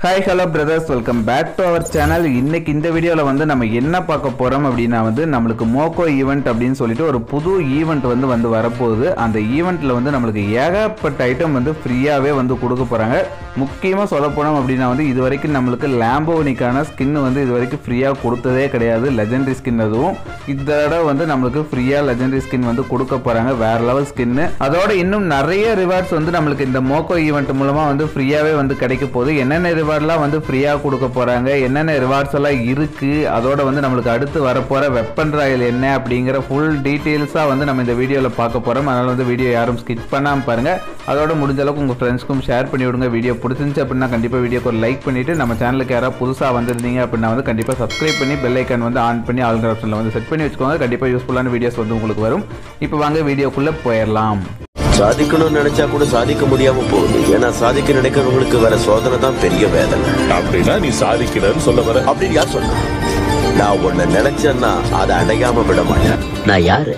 hi hello brothers welcome back to our channel இன்னைக்கு இந்த வீடியோவில் வந்து நம்ம என்ன பார்க்க போகிறோம் அப்படின்னா வந்து நம்மளுக்கு மோக்கோ ஈவெண்ட் அப்படின்னு சொல்லிட்டு ஒரு புது ஈவெண்ட் வந்து வந்து வரப்போகுது அந்த ஈவெண்ட்டில் வந்து நம்மளுக்கு ஏகப்பட்ட ஐட்டம் வந்து ஃப்ரீயாகவே வந்து கொடுக்க போகிறாங்க முக்கியமாக சொல்ல போனோம் அப்படின்னா வந்து இது வரைக்கும் நம்மளுக்கு லேம்போனிக்கான ஸ்கின் வந்து இது வரைக்கும் ஃப்ரீயாக கொடுத்ததே கிடையாது லெஜெண்டரி ஸ்கின் அதுவும் இந்த தடவை வந்து நம்மளுக்கு ஃப்ரீயாக லெஜெண்டரி ஸ்கின் வந்து கொடுக்க போகிறாங்க வேற லெவல் ஸ்கின்னு அதோட இன்னும் நிறைய ரிவார்ட்ஸ் வந்து நம்மளுக்கு இந்த மோக்கோ ஈவெண்ட் மூலமாக வந்து ஃப்ரீயாகவே வந்து கிடைக்க போகுது என்னென்ன ரிவார்ட்லாம் வந்து ஃப்ரீயாக கொடுக்க போகிறாங்க என்னென்ன ரிவார்ட்ஸ் எல்லாம் இருக்குது அதோட வந்து நம்மளுக்கு அடுத்து வரப்போகிற வெப்பன் ராயல் என்ன அப்படிங்கிற ஃபுல் டீட்டெயில்ஸாக வந்து நம்ம இந்த வீடியோவில் பார்க்க போகிறோம் அதனால் வந்து வீடியோ யாரும் ஸ்கிப் பண்ணாமல் பாருங்கள் அதோட முடிஞ்ச அளவுக்கு உங்கள் ஃப்ரெண்ட்ஸ்க்கும் ஷேர் பண்ணி விடுங்க வீடியோ பிடிச்சிருந்துச்சு அப்படின்னா கண்டிப்பாக வீடியோக்கு ஒரு லைக் பண்ணிவிட்டு நம்ம சேனலுக்கு யாராவது புதுசாக வந்திருந்தீங்க அப்படின்னா வந்து கண்டிப்பாக சப்ஸ்கிரைப் பண்ணி பெல் ஐக்கான் வந்து ஆன் பண்ணி ஆல் ஆப்ஷனில் வந்து செட் பண்ணி வச்சுக்கோங்க கண்டிப்பாக யூஸ்ஃபுல்லான வீடியோஸ் வந்து உங்களுக்கு வரும் இப்போ வாங்க வீடியோக்குள்ளே போயிடலாம் சாதிக்கணும்னு நினைச்சா கூட சாதிக்க முடியாம போகுது ஏன்னா சாதிக்க நினைக்கிறவங்களுக்கு வர சோதனை தான் பெரிய வேதனை அப்படின்னா நீ சாதிக்கிறன்னு சொல்ல வர அப்படின்னு யார் சொன்னா நான் ஒண்ணு நினைச்சேன்னா அதை அடையாம விட மாட்டேன் நான் யாரு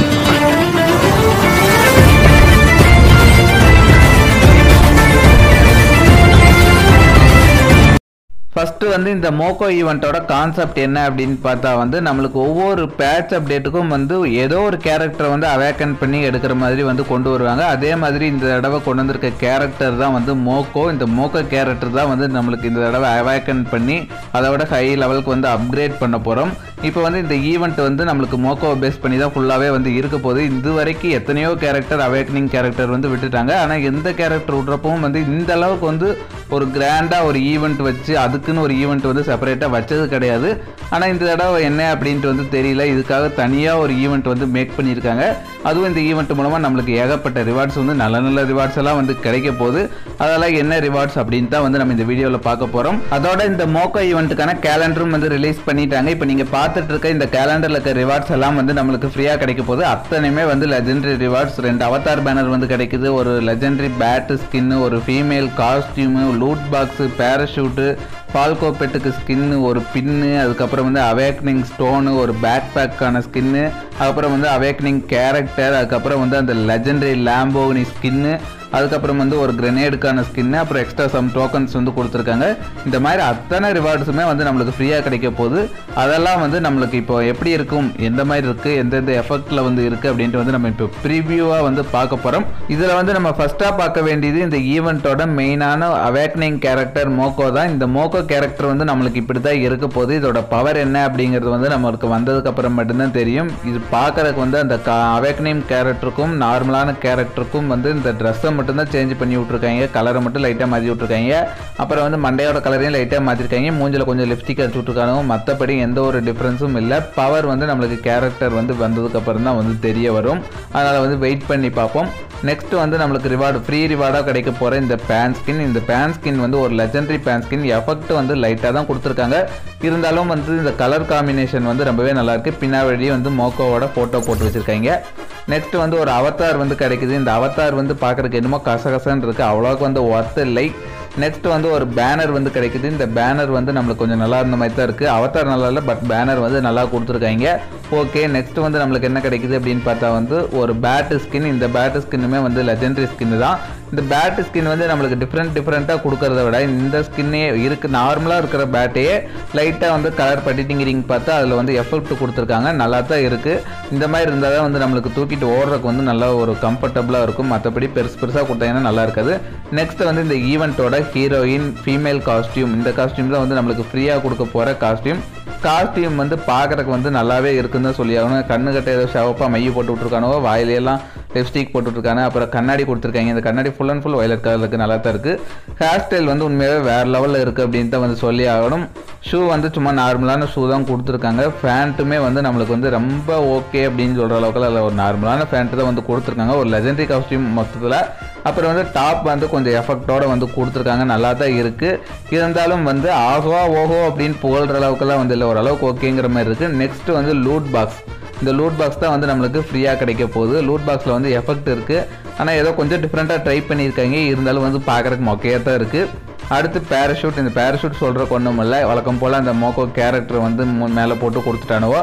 ஃபர்ஸ்ட் வந்து இந்த மோக்கோ ஈவெண்ட்டோட கான்செப்ட் என்ன அப்படின்னு பார்த்தா வந்து நம்மளுக்கு ஒவ்வொரு பேட்ச் அப்டேட்டுக்கும் வந்து ஏதோ ஒரு கேரக்டரை வந்து அவேக்கன் பண்ணி எடுக்கிற மாதிரி வந்து கொண்டு வருவாங்க அதே மாதிரி இந்த தடவை கொண்டு வந்திருக்க கேரக்டர் தான் வந்து மோக்கோ இந்த மோக்கோ கேரக்டர் தான் வந்து நம்மளுக்கு இந்த தடவை அவேக்கன் பண்ணி அதை விட ஹை லெவலுக்கு வந்து அப்கிரேட் பண்ண போகிறோம் இப்போ வந்து இந்த ஈவெண்ட் வந்து நம்மளுக்கு மோக்கோவை பேஸ் பண்ணி தான் ஃபுல்லாகவே வந்து இருக்க போகுது இது வரைக்கும் எத்தனையோ கேரக்டர் அவேக்கனிங் கேரக்டர் வந்து விட்டுட்டாங்க ஆனால் எந்த கேரக்டர் விட்றப்பவும் வந்து இந்த அளவுக்கு வந்து ஒரு கிராண்டாக ஒரு ஈவெண்ட் வச்சு அதுக்குன்னு ஒரு ஈவெண்ட் வந்து செப்பரேட்டாக வச்சது கிடையாது ஆனால் இந்த தடவை என்ன அப்படின்ட்டு வந்து தெரியல இதுக்காக தனியாக ஒரு ஈவெண்ட் வந்து மேக் பண்ணியிருக்காங்க அதுவும் இந்த ஈவெண்ட் மூலமாக நம்மளுக்கு ஏகப்பட்ட ரிவார்ட்ஸ் வந்து நல்ல நல்ல ரிவார்ட்ஸ் எல்லாம் வந்து கிடைக்க போகுது அதெல்லாம் என்ன ரிவார்ட்ஸ் அப்படின்னு தான் வந்து நம்ம இந்த வீடியோவில் பார்க்க போகிறோம் அதோட இந்த மோக்கோ ஈவெண்ட்டுக்கான கேலண்டரும் வந்து ரிலீஸ் பண்ணிட்டாங்க இப்போ நீங்கள் பார்த்துட்டு இருக்க இந்த கேலண்டரில் இருக்க ரிவார்ட்ஸ் எல்லாம் வந்து நம்மளுக்கு ஃப்ரீயாக கிடைக்க போகுது அத்தனையுமே வந்து லெஜெண்டரி ரிவார்ட்ஸ் ரெண்டு அவதார் பேனர் வந்து கிடைக்குது ஒரு லெஜெண்டரி பேட்டு ஸ்கின்னு ஒரு female costume loot box parachute Falco பெட்டுக்கு ஸ்கின்னு ஒரு பின்னு அதுக்கப்புறம் வந்து அவேக்னிங் ஸ்டோனு ஒரு பேக் பேக்கான ஸ்கின்னு அதுக்கப்புறம் வந்து அவேக்னிங் கேரக்டர் அதுக்கப்புறம் வந்து அந்த லெஜெண்டரி லேம்போனி ஸ்கின்னு அதுக்கப்புறம் வந்து ஒரு கிரெனேடுக்கான ஸ்கின்னு அப்புறம் எக்ஸ்ட்ரா சம் டோக்கன்ஸ் வந்து கொடுத்துருக்காங்க இந்த மாதிரி அத்தனை ரிவார்ட்ஸுமே வந்து நம்மளுக்கு ஃப்ரீயாக கிடைக்க போகுது அதெல்லாம் வந்து நம்மளுக்கு இப்போ எப்படி இருக்கும் எந்த மாதிரி இருக்குது எந்தெந்த எஃபெக்டில் வந்து இருக்குது அப்படின்ட்டு வந்து நம்ம இப்போ ப்ரீவியூவாக வந்து பார்க்க போகிறோம் இதில் வந்து நம்ம ஃபஸ்ட்டாக பார்க்க வேண்டியது இந்த ஈவெண்ட்டோட மெயினான அவேக்னிங் கேரக்டர் மோக்கோ தான் இந்த மோக்கோ கேரக்டர் வந்து நம்மளுக்கு இப்படி தான் இருக்க போகுது இதோட பவர் என்ன அப்படிங்கிறது வந்து நம்மளுக்கு வந்ததுக்கு அப்புறம் மட்டும்தான் தெரியும் இது பார்க்கறதுக்கு வந்து அந்த அவேக்னிங் கேரக்டருக்கும் நார்மலான கேரக்டருக்கும் வந்து இந்த ட்ரெஸ்ஸை மட்டும்தான் சேஞ்ச் பண்ணி விட்ருக்காங்க கலரை மட்டும் லைட்டாக மாற்றி விட்ருக்காங்க அப்புறம் வந்து மண்டையோட கலரையும் லைட்டாக மாற்றிருக்காங்க மூஞ்சில் கொஞ்சம் லிப்ஸ்டிக் அடிச்சு விட்ருக்காங்க மற்றபடி எந்த ஒரு டிஃப்ரென்ஸும் இல்லை பவர் வந்து நம்மளுக்கு கேரக்டர் வந்து வந்ததுக்கு அப்புறம் தான் வந்து தெரிய வரும் அதனால் வந்து வெயிட் பண்ணி பார்ப்போம் நெக்ஸ்ட் வந்து நம்மளுக்கு ரிவார்டு ஃப்ரீ ரிவார்டாக கிடைக்க போகிற இந்த பேன் ஸ்கின் இந்த பேன் ஸ்கின் வந்து ஒரு லெஜெண்டரி பேன் ஸ்கின் எஃபெக்ட் வந்து லைட்டாக தான் கொடுத்துருக்காங்க இருந்தாலும் வந்து இந்த கலர் காம்பினேஷன் வந்து ரொம்பவே நல்லா இருக்கு பின்னாடி வந்து மோக்கோவோட ஃபோட்டோ போட்டு வச்சுருக்காங்க நெக்ஸ்ட் வந்து ஒரு அவதார் வந்து கிடைக்குது இந்த அவதார் வந்து பார்க்குறதுக்கு என்னமோ கசகசன்னு இருக்குது அவ்வளோக்கு வந்து ஒர்த் இல்லை நெக்ஸ்ட் வந்து ஒரு பேனர் வந்து கிடைக்குது இந்த பேனர் வந்து நம்மளுக்கு கொஞ்சம் நல்லா இருந்த மாதிரி தான் இருக்குது அவதார் நல்லா இல்லை பட் பேனர் வந்து நல்லா கொடுத்துருக்காங்க ஓகே நெக்ஸ்ட் வந்து நம்மளுக்கு என்ன கிடைக்குது அப்படின்னு பார்த்தா வந்து ஒரு பேட்டு ஸ்கின் இந்த பேட்டு ஸ்கின்னுமே வந்து லெஜெண்டரி ஸ்கின் தான் இந்த பேட்டு ஸ்கின் வந்து நம்மளுக்கு டிஃப்ரெண்ட் டிஃப்ரெண்ட்டாக கொடுக்கறத விட இந்த ஸ்கின்னே இருக்குது நார்மலாக இருக்கிற பேட்டையே லைட்டாக வந்து கலர் பட்டிட்டிங்கிறீங்க பார்த்தா அதில் வந்து எஃபெக்ட் கொடுத்துருக்காங்க நல்லா தான் இருக்குது இந்த மாதிரி இருந்தால் தான் வந்து நம்மளுக்கு தூக்கிட்டு ஓடுறதுக்கு வந்து நல்லா ஒரு கம்ஃபர்டபுளாக இருக்கும் மற்றபடி பெருசு பெருசாக கொடுத்தாங்கன்னா நல்லா இருக்காது நெக்ஸ்ட் வந்து இந்த ஈவெண்ட்டோட ஹீரோயின் ஃபீமேல் காஸ்டியூம் இந்த காஸ்டியூம் தான் வந்து நம்மளுக்கு ஃப்ரீயாக கொடுக்க போகிற காஸ்டியூம் காஸ்டியூம் வந்து பார்க்குறக்கு வந்து நல்லாவே இருக்குன்னு தான் சொல்லி ஆகணும் கண்ணு கட்ட ஏதோ ஷவப்பாக மைய போட்டு விட்ருக்கானோ வாயிலையெல்லாம் லிப்ஸ்டிக் போட்டுட்ருக்காங்க அப்புறம் கண்ணாடி கொடுத்துருக்காங்க இந்த கண்ணாடி ஃபுல் அண்ட் ஃபுல் வயலட் கலருக்கு நல்லா தான் இருக்குது ஹேர் ஸ்டைல் வந்து உண்மையாகவே வேறு லெவலில் இருக்குது அப்படின்னு தான் வந்து சொல்லி ஆகணும் ஷூ வந்து சும்மா நார்மலான ஷூ தான் கொடுத்துருக்காங்க ஃபேண்ட்டுமே வந்து நம்மளுக்கு வந்து ரொம்ப ஓகே அப்படின்னு சொல்கிற அளவுக்கு அதில் ஒரு நார்மலான ஃபேண்ட்டு தான் வந்து கொடுத்துருக்காங்க ஒரு லெஜெண்டரி காஸ்டியூம் மொத்தத்தில் அப்புறம் வந்து டாப் வந்து கொஞ்சம் எஃபெக்டோட வந்து கொடுத்துருக்காங்க நல்லா தான் இருக்குது இருந்தாலும் வந்து ஆஹோ ஓஹோ அப்படின்னு புகழ்கிற அளவுக்குலாம் வந்து இல்லை ஓரளவுக்கு ஓகேங்கிற மாதிரி இருக்குது நெக்ஸ்ட் வந்து லூட் பாக்ஸ் இந்த லூட் பாக்ஸ் தான் வந்து நம்மளுக்கு ஃப்ரீயாக கிடைக்க போகுது லூட் பாக்ஸில் வந்து எஃபெக்ட் இருக்குது ஆனால் ஏதோ கொஞ்சம் டிஃப்ரெண்ட்டாக ட்ரை பண்ணியிருக்காங்க இருந்தாலும் வந்து பார்க்குறதுக்கு மொக்கையாக தான் இருக்குது அடுத்து பேராஷூட் இந்த பேராஷூட் சொல்கிற ஒன்றும் இல்லை வழக்கம் போல் அந்த மோக்கோ கேரக்டர் வந்து மேலே போட்டு கொடுத்துட்டானுவோ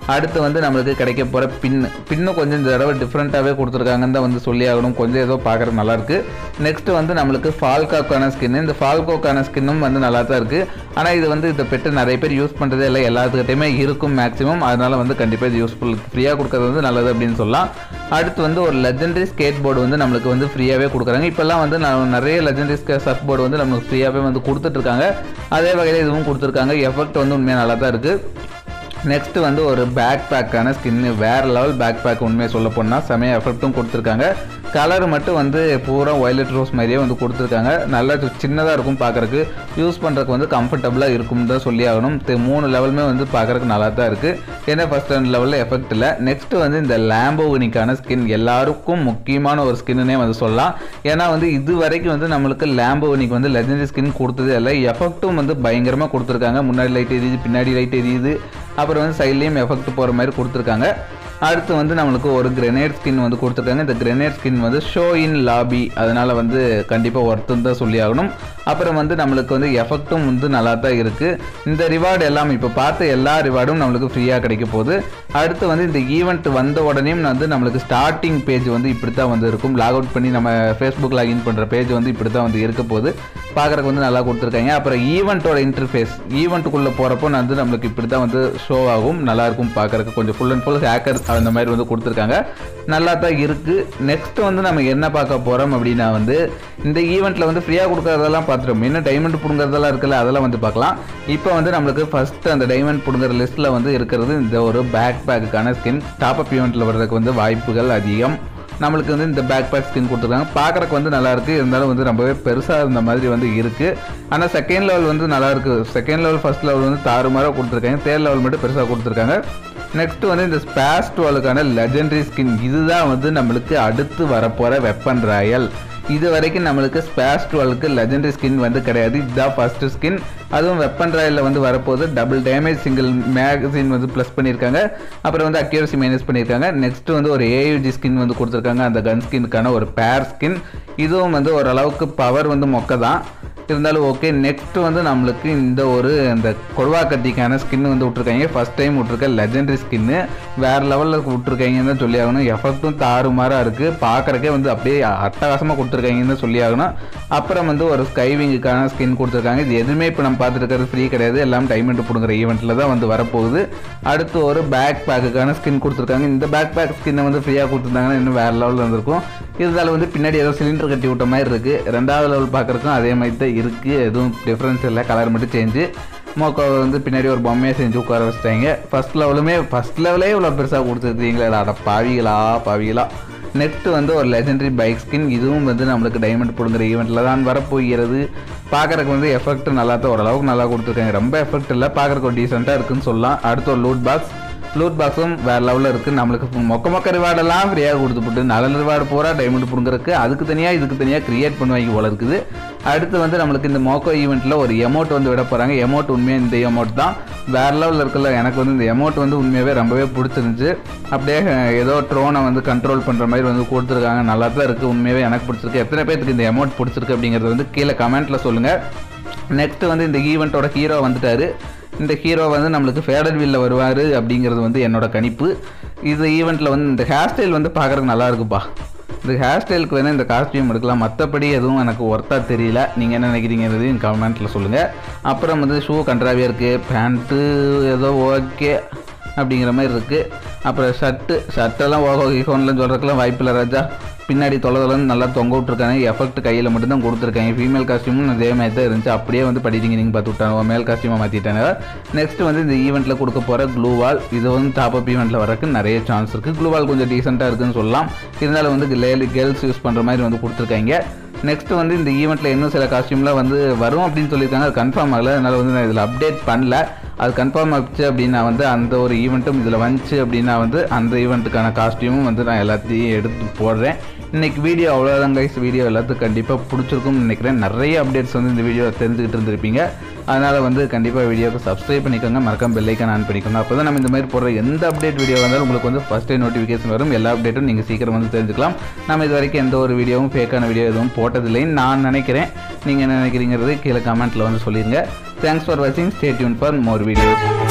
அடுத்து வந்து நம்மளுக்கு கிடைக்க போகிற பின்னு பின்னு கொஞ்சம் இந்த தடவை டிஃப்ரெண்ட்டாகவே கொடுத்துருக்காங்கன்னு தான் வந்து சொல்லி ஆகணும் கொஞ்சம் ஏதோ பார்க்குறது நல்லாயிருக்கு நெக்ஸ்ட் வந்து நம்மளுக்கு ஃபால்காக்கான ஸ்கின் இந்த ஃபால்கோக்கான ஸ்கின்னும் வந்து நல்லா தான் இருக்குது ஆனால் இது வந்து இந்த பெட்டு நிறைய பேர் யூஸ் பண்ணுறதே இல்லை எல்லாத்துக்கிட்டையுமே இருக்கும் மேக்ஸிமம் அதனால வந்து கண்டிப்பாக இது யூஸ்ஃபுல் ஃப்ரீயாக கொடுக்கறது வந்து நல்லது அப்படின்னு சொல்லலாம் அடுத்து வந்து ஒரு லெஜெண்டரி ஸ்கேட் போர்டு வந்து நம்மளுக்கு வந்து ஃப்ரீயாகவே கொடுக்குறாங்க இப்போல்லாம் வந்து நான் நிறைய லெஜெண்டரி சர்ஃப் போர்டு வந்து நம்மளுக்கு ஃப்ரீயாகவே வந்து கொடுத்துட்ருக்காங்க அதே வகையில் இதுவும் கொடுத்துருக்காங்க எஃபெக்ட் வந்து உண்மையாக நல்லா தான் இருக்குது நெக்ஸ்ட் வந்து ஒரு பேக் பேக்கான ஸ்கின்னு வேற லெவல் பேக் பேக் உண்மையை சொல்ல போனால் செமைய எஃபெக்ட்டும் கொடுத்துருக்காங்க கலர் மட்டும் வந்து பூரா வயலட் ரோஸ் மாதிரியே வந்து கொடுத்துருக்காங்க நல்லா சின்னதாக இருக்கும் பார்க்குறக்கு யூஸ் பண்ணுறதுக்கு வந்து கம்ஃபர்டபுளாக இருக்கும் தான் சொல்லி ஆகணும் தெ- மூணு லெவலுமே வந்து பார்க்குறக்கு நல்லா தான் இருக்குது ஏன்னா ஃபஸ்ட் ரெண்டு லெவலில் எஃபெக்ட் இல்லை நெக்ஸ்ட் வந்து இந்த லேம்போவினிக்கான ஸ்கின் எல்லாருக்கும் முக்கியமான ஒரு ஸ்கின்னே வந்து சொல்லலாம் ஏன்னா வந்து இது வரைக்கும் வந்து நம்மளுக்கு லேம்போவினிக்கு வந்து லெஜெண்டரி ஸ்கின் கொடுத்ததே இல்லை எஃபெக்ட்டும் வந்து பயங்கரமாக கொடுத்துருக்காங்க முன்னாடி லைட் எரியுது பின்னாடி லைட் எரியுது அப்புறம் வந்து சைட்லேயும் எஃபெக்ட் போகிற மாதிரி கொடுத்துருக்காங்க அடுத்து வந்து நம்மளுக்கு ஒரு கிரெனேட் ஸ்கின் வந்து கொடுத்துருக்காங்க இந்த கிரெனேட் ஸ்கின் வந்து ஷோ இன் லாபி அதனால் வந்து கண்டிப்பாக ஒர்த்துன்னு தான் சொல்லி ஆகணும் அப்புறம் வந்து நம்மளுக்கு வந்து எஃபெக்ட்டும் வந்து நல்லா தான் இருக்குது இந்த ரிவார்டு எல்லாம் இப்போ பார்த்த எல்லா ரிவார்டும் நம்மளுக்கு ஃப்ரீயாக கிடைக்க போகுது அடுத்து வந்து இந்த ஈவெண்ட் வந்த உடனேயும் வந்து நம்மளுக்கு ஸ்டார்டிங் பேஜ் வந்து இப்படி தான் வந்து இருக்கும் லாக் அவுட் பண்ணி நம்ம ஃபேஸ்புக் லாகின் பண்ணுற பேஜ் வந்து இப்படி தான் வந்து இருக்க போகுது பார்க்குறக்கு வந்து நல்லா கொடுத்துருக்காங்க அப்புறம் ஈவெண்ட்டோட இன்டர்ஃபேஸ் ஈவெண்ட்டுக்குள்ளே போகிறப்போ வந்து நம்மளுக்கு இப்படி தான் வந்து ஷோ ஆகும் நல்லா இருக்கும் பார்க்குறக்கு கொஞ்சம் ஃபுல் அண்ட் ஃபுல் ஹேக்கர் அந்த மாதிரி வந்து கொடுத்துருக்காங்க நல்லா தான் இருக்குது நெக்ஸ்ட் வந்து நம்ம என்ன பார்க்க போகிறோம் அப்படின்னா வந்து இந்த ஈவெண்ட்டில் வந்து ஃப்ரீயாக கொடுக்கறதெல்லாம் பார்த்துட்டோம் இன்னும் டைமண்ட் பிடுங்கிறதெல்லாம் இருக்குல்ல அதெல்லாம் வந்து பார்க்கலாம் இப்போ வந்து நம்மளுக்கு ஃபஸ்ட்டு அந்த டைமண்ட் பிடுங்குற லிஸ்ட்டில் வந்து இருக்கிறது இந்த ஒரு பேக் பேக்குக்கான ஸ்கின் டாப் அப் ஈவெண்ட்டில் வர்றதுக்கு வந்து வாய்ப்புகள் அதிகம் நம்மளுக்கு வந்து இந்த பேக் பேக் ஸ்கின் கொடுத்துருக்காங்க பார்க்குறக்கு வந்து நல்லா இருக்கு இருந்தாலும் வந்து ரொம்பவே பெருசாக இருந்த மாதிரி வந்து இருக்கு ஆனால் செகண்ட் லெவல் வந்து நல்லா இருக்கு செகண்ட் லெவல் ஃபர்ஸ்ட் லெவல் வந்து தாறுமாறாக கொடுத்துருக்காங்க தேர்ட் லெவல் மட்டும் பெருசாக கொடுத்துருக்காங்க நெக்ஸ்ட் வந்து இந்த ஸ்பேஸ் டுவெலுக்கான லெஜெண்டரி ஸ்கின் இதுதான் வந்து நம்மளுக்கு அடுத்து வரப்போகிற வெப்பன் ராயல் இது வரைக்கும் நம்மளுக்கு ஸ்பேஸ் டுவெல்க்கு லெஜெண்டரி ஸ்கின் வந்து கிடையாது இதுதான் ஃபர்ஸ்ட் ஸ்கின் அதுவும் வெப்பன் ராயில் வந்து வரப்போது டபுள் டேமேஜ் சிங்கிள் மேகசின் வந்து ப்ளஸ் பண்ணியிருக்காங்க அப்புறம் வந்து அக்யூரசி மைனஸ் பண்ணியிருக்காங்க நெக்ஸ்ட் வந்து ஒரு ஏயுஜி ஸ்கின் வந்து கொடுத்துருக்காங்க அந்த கன் ஸ்கின்னுக்கான ஒரு பேர் ஸ்கின் இதுவும் வந்து ஓரளவுக்கு பவர் வந்து மொக்க தான் இருந்தாலும் ஓகே நெக்ஸ்ட் வந்து நம்மளுக்கு இந்த ஒரு இந்த கொடுவாக்கத்திக்கான ஸ்கின் வந்து விட்ருக்காங்க ஃபர்ஸ்ட் டைம் விட்ருக்க லெஜெண்டரி ஸ்கின்னு வேற லெவலில் விட்ருக்காங்கன்னு தான் சொல்லி ஆகணும் எஃபெக்ட்டும் தாறுமாறாக இருக்குது பார்க்குறக்கே வந்து அப்படியே அட்டகாசமாக கொடுத்துருக்காங்கன்னு தான் சொல்லி ஆகணும் அப்புறம் வந்து ஒரு ஸ்கைவிங்குக்கான ஸ்கின் கொடுத்துருக்காங்க இது எதுவுமே இப்போ நம்ம பார்த்துட்டு இருக்கிறது ஃப்ரீ கிடையாது எல்லாம் டைமண்ட் பிடுங்குற ஈவெண்ட்டில் தான் வந்து வரப்போகுது அடுத்து ஒரு பேக் பேக்குக்கான ஸ்கின் கொடுத்துருக்காங்க இந்த பேக் பேக் ஸ்கின்னை வந்து ஃப்ரீயாக கொடுத்துருந்தாங்கன்னா இன்னும் வேறு லெவலில் இருந்திருக்கும் இருந்தாலும் வந்து பின்னாடி ஏதோ சிலிண்டர் கட்டி விட்ட மாதிரி இருக்குது ரெண்டாவது லெவல் பார்க்குறதுக்கும் அதே மாதிரி தான் இருக்குது எதுவும் டிஃப்ரென்ஸ் இல்லை கலர் மட்டும் சேஞ்சு மோக்கோ வந்து பின்னாடி ஒரு பொம்மையை செஞ்சு உட்கார வச்சிட்டாங்க ஃபர்ஸ்ட் லெவலுமே ஃபர்ஸ்ட் லெவலே இவ்வளோ பெருசாக கொடுத்துருக்கீங்களே அட பாவிகளா பாவிகளா நெக்ஸ்ட் வந்து ஒரு லெஜெண்டரி பைக் ஸ்கின் இதுவும் வந்து நம்மளுக்கு டைமண்ட் பிடுங்குற ஈவெண்ட்டில் தான் வரப்போகிறது பார்க்குறக்கு வந்து எஃபெக்ட் நல்லா தான் ஓரளவுக்கு நல்லா கொடுத்துருக்காங்க ரொம்ப எஃபெக்ட் இல்லை பார்க்குறக்கு ஒரு டீசெண்டாக இருக்குன்னு சொல்லலாம் அடுத்து ஒரு லூட் பாக்ஸ் லூட் பாக்ஸும் வேறு லெவலில் இருக்குது நம்மளுக்கு மொக்க மொக்க ரிவார்டெல்லாம் ஃப்ரீயாக கொடுத்துப்புட்டு நல்ல ரிவார்டு பூரா டைமண்ட் பிடுங்குறதுக்கு அதுக்கு தனியாக இதுக்கு தனியாக கிரியேட் பண்ணுவாங்க போல இருக்குது அடுத்து வந்து நம்மளுக்கு இந்த மோக்கோ ஈவெண்ட்டில் ஒரு எமௌண்ட் வந்து விட போகிறாங்க எமௌண்ட் உண்மையாக இந்த எமௌண்ட் தான் வேறு லெவலில் இருக்குல்ல எனக்கு வந்து இந்த எமௌண்ட் வந்து உண்மையாகவே ரொம்பவே பிடிச்சிருந்துச்சு அப்படியே அஹ், ஏதோ ட்ரோனை வந்து கண்ட்ரோல் பண்ணுற மாதிரி வந்து கொடுத்துருக்காங்க நல்லா தான் இருக்குது உண்மையாகவே எனக்கு பிடிச்சிருக்கு எத்தனை பேருக்கு இந்த எமௌண்ட் பிடிச்சிருக்கு அப்படிங்கிறது வந்து கீழே கமெண்ட்டில் சொல்லுங்கள் நெக்ஸ்ட் வந்து இந்த ஈவெண்ட்டோட ஹீரோ வந்துட்டாரு இந்த ஹீரோ வந்து நம்மளுக்கு ஃபேடர் வீல்ல வருவார் அப்படிங்கிறது வந்து என்னோட கணிப்பு இது ஈவெண்ட்டில் வந்து இந்த ஹேர் ஸ்டைல் வந்து பார்க்குறதுக்கு நல்லா இருக்குப்பா இந்த ஹேர் ஸ்டைலுக்கு வேணால் இந்த காஸ்டியூம் எடுக்கலாம் மற்றபடி எதுவும் எனக்கு ஒர்த்தாக தெரியல நீங்கள் என்ன நினைக்கிறீங்கிறதையும் கமெண்ட்டில் சொல்லுங்கள் அப்புறம் வந்து ஷூ கண்ட்ராவியாக இருக்குது பேண்ட்டு ஏதோ ஓகே அப்படிங்கிற மாதிரி இருக்குது அப்புறம் ஷர்ட்டு ஷர்ட்டெல்லாம் ஓகே ஃபோன்லாம் சொல்கிறதுக்கெல்லாம் வாய்ப்பில்லை ராஜா பின்னாடி தொலை தொலைன்னு நல்லா தொங்க விட்ருக்காங்க எஃபெக்ட் கையில் மட்டும்தான் கொடுத்துருக்காங்க ஃபீமேல் காஸ்டியூமும் அதே மாதிரி தான் இருந்துச்சு அப்படியே வந்து படிச்சிங்க நீங்கள் பார்த்து விட்டாங்க மேல் காஸ்டியூமாக மாற்றிட்டாங்க நெக்ஸ்ட் வந்து இந்த ஈவெண்ட்டில் கொடுக்க போகிற க்ளூ வால் இது வந்து டாப் அப் ஈவெண்ட்டில் வரக்கு நிறைய சான்ஸ் இருக்குது க்ளூ வால் கொஞ்சம் டீசெண்டாக இருக்குன்னு சொல்லலாம் இருந்தாலும் வந்து லேலி கேர்ள்ஸ் யூஸ் பண்ணுற மாதிரி வந்து கொடுத்துருக்காங்க நெக்ஸ்ட் வந்து இந்த ஈவெண்ட்டில் இன்னும் சில காஸ்டியூம்லாம் வந்து வரும் அப்படின்னு சொல்லியிருக்காங்க அது கன்ஃபார்ம் ஆகலை அதனால் வந்து நான் இதில் அப்டேட் பண்ணல அது கன்ஃபார்ம் ஆச்சு அப்படின்னா வந்து அந்த ஒரு ஈவெண்ட்டும் இதில் வந்துச்சு அப்படின்னா வந்து அந்த ஈவெண்ட்டுக்கான காஸ்டியூமும் வந்து நான் எல்லாத்தையும் எடுத்து போடுறேன் இன்னைக்கு வீடியோ அவ்வளோதான் கைஸ் வீடியோ எல்லாத்துக்கும் கண்டிப்பாக பிடிச்சிருக்கும்னு நினைக்கிறேன் நிறைய அப்டேட்ஸ் வந்து இந்த வீடியோ தெரிஞ்சுக்கிட்டு இருந்திருப்பீங்க அதனால் வந்து கண்டிப்பாக வீடியோக்கு சப்ஸ்கிரைப் பண்ணிக்கோங்க மறக்காம பெல்லைக்கான் ஆன் பண்ணிக்கோங்க அப்போ தான் நம்ம இந்த மாதிரி போடுற எந்த அப்டேட் வீடியோ வந்தாலும் உங்களுக்கு வந்து ஃபஸ்ட் டைம் நோட்டிஃபிகேஷன் வரும் எல்லா அப்டேட்டும் நீங்கள் சீக்கிரம் வந்து தெரிஞ்சுக்கலாம் நம்ம இது வரைக்கும் எந்த ஒரு வீடியோவும் ஃபேக்கான வீடியோ எதுவும் போட்டதில்லைன்னு நான் நினைக்கிறேன் நீங்கள் என்ன நினைக்கிறீங்கிறது கீழே கமெண்ட்டில் வந்து சொல்லிடுங்க தேங்க்ஸ் ஃபார் வாட்சிங் stay tune for more videos